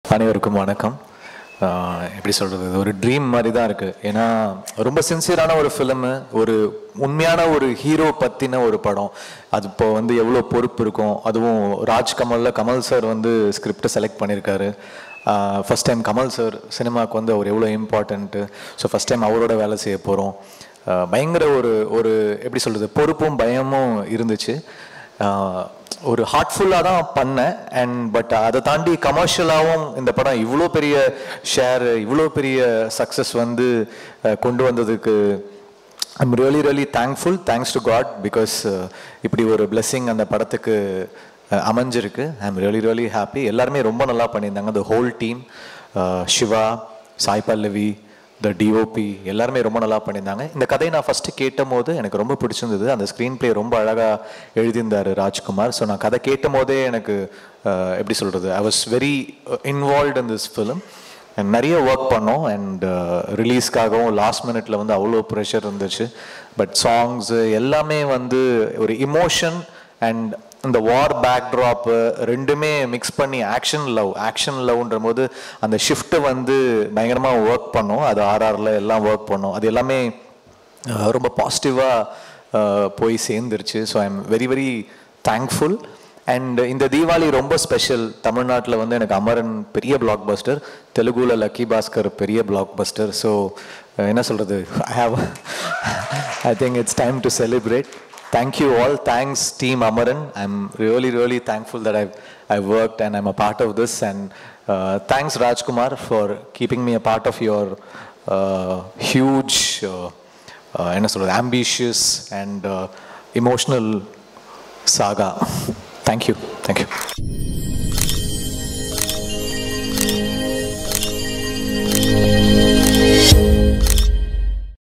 அனைவருக்கும் வணக்கம் ஆஹ் எப்படி சொல்கிறது இது ஒரு ட்ரீம் மாதிரி தான் இருக்குது ஏன்னா ரொம்ப சின்சியரான ஒரு ஃபிலிமு ஒரு உண்மையான ஒரு ஹீரோ பற்றின ஒரு படம் அது இப்போ வந்து எவ்வளோ பொறுப்பு இருக்கும் அதுவும் ராஜ் கமலில் கமல் சார் வந்து ஸ்கிரிப்டை செலக்ட் பண்ணியிருக்காரு ஃபஸ்ட் டைம் கமல் சார் சினிமாவுக்கு வந்து அவர் எவ்வளோ இம்பார்ட்டண்ட்டு ஸோ ஃபஸ்ட் டைம் அவரோட வேலை செய்ய போகிறோம் பயங்கர ஒரு ஒரு எப்படி சொல்கிறது பொறுப்பும் பயமும் இருந்துச்சு ஆஹ் ஒரு ஹார்ட்ஃபுல்லாக தான் பண்ணேன் அண்ட் பட் அதை தாண்டி கமர்ஷியலாகவும் இந்த படம் இவ்வளோ பெரிய ஷேர் இவ்வளோ பெரிய சக்ஸஸ் வந்து அஹ், கொண்டு வந்ததுக்கு I'm really really thankful thanks to God because இப்படி ஒரு blessing அந்த படத்துக்கு அஹ், அமைஞ்சிருக்கு I am really really happy எல்லாருமே ரொம்ப நல்லா பண்ணியிருந்தாங்க the whole team Siva Sai Pallavi the DOP எல்லாருமே ரொம்ப நல்லா பண்ணியிருந்தாங்க இந்த கதையை நான் ஃபஸ்ட்டு கேட்டும் போது எனக்கு ரொம்ப பிடிச்சிருந்தது அந்த ஸ்க்ரீன் ப்ளே ரொம்ப அழகாக எழுதியிருந்தார் ராஜ்குமார் ஸோ நான் கதை கேட்டும் போதே எனக்கு அஹ், எப்படி சொல்கிறது I was very involve in this film நிறைய ஒர்க் பண்ணோம் அண்ட் ரிலீஸ்க்காகவும் லாஸ்ட் மினிட்ல வந்து அவ்வளோ ப்ரெஷர் இருந்துச்சு பட் சாங்ஸ் எல்லாமே வந்து ஒரு இமோஷன் அண்ட் இந்த வார் பேக்ட்ராப்பு ரெண்டுமே மிக்ஸ் பண்ணி ஆக்ஷன் லவ் ஆக்ஷன் லவ்ன்ற போது அந்த ஷிஃப்ட்டு வந்து பயங்கரமாக ஒர்க் பண்ணோம் அது ஆர்ஆரில் எல்லாம் ஒர்க் பண்ணோம் அது எல்லாமே அஹ், ரொம்ப பாசிட்டிவாக போய் சேர்ந்துருச்சு so I am very very thankful and இந்த தீபாவளி ரொம்ப ஸ்பெஷல் தமிழ்நாட்டில் வந்து எனக்கு அமரன் பெரிய பிளாக் பஸ்டர் தெலுங்குல லக்கி பாஸ்கர் பெரிய பிளாக் பஸ்டர் ஸோ என்ன சொல்கிறது I have I think it's time to celebrate thank you all thanks team Amaran I am really really thankful that I I worked and I'm a part of this and thanks Rajkumar for keeping me a part of your huge என்ன சொல்கிறது ambitious and emotional saga. Thank you. Thank you.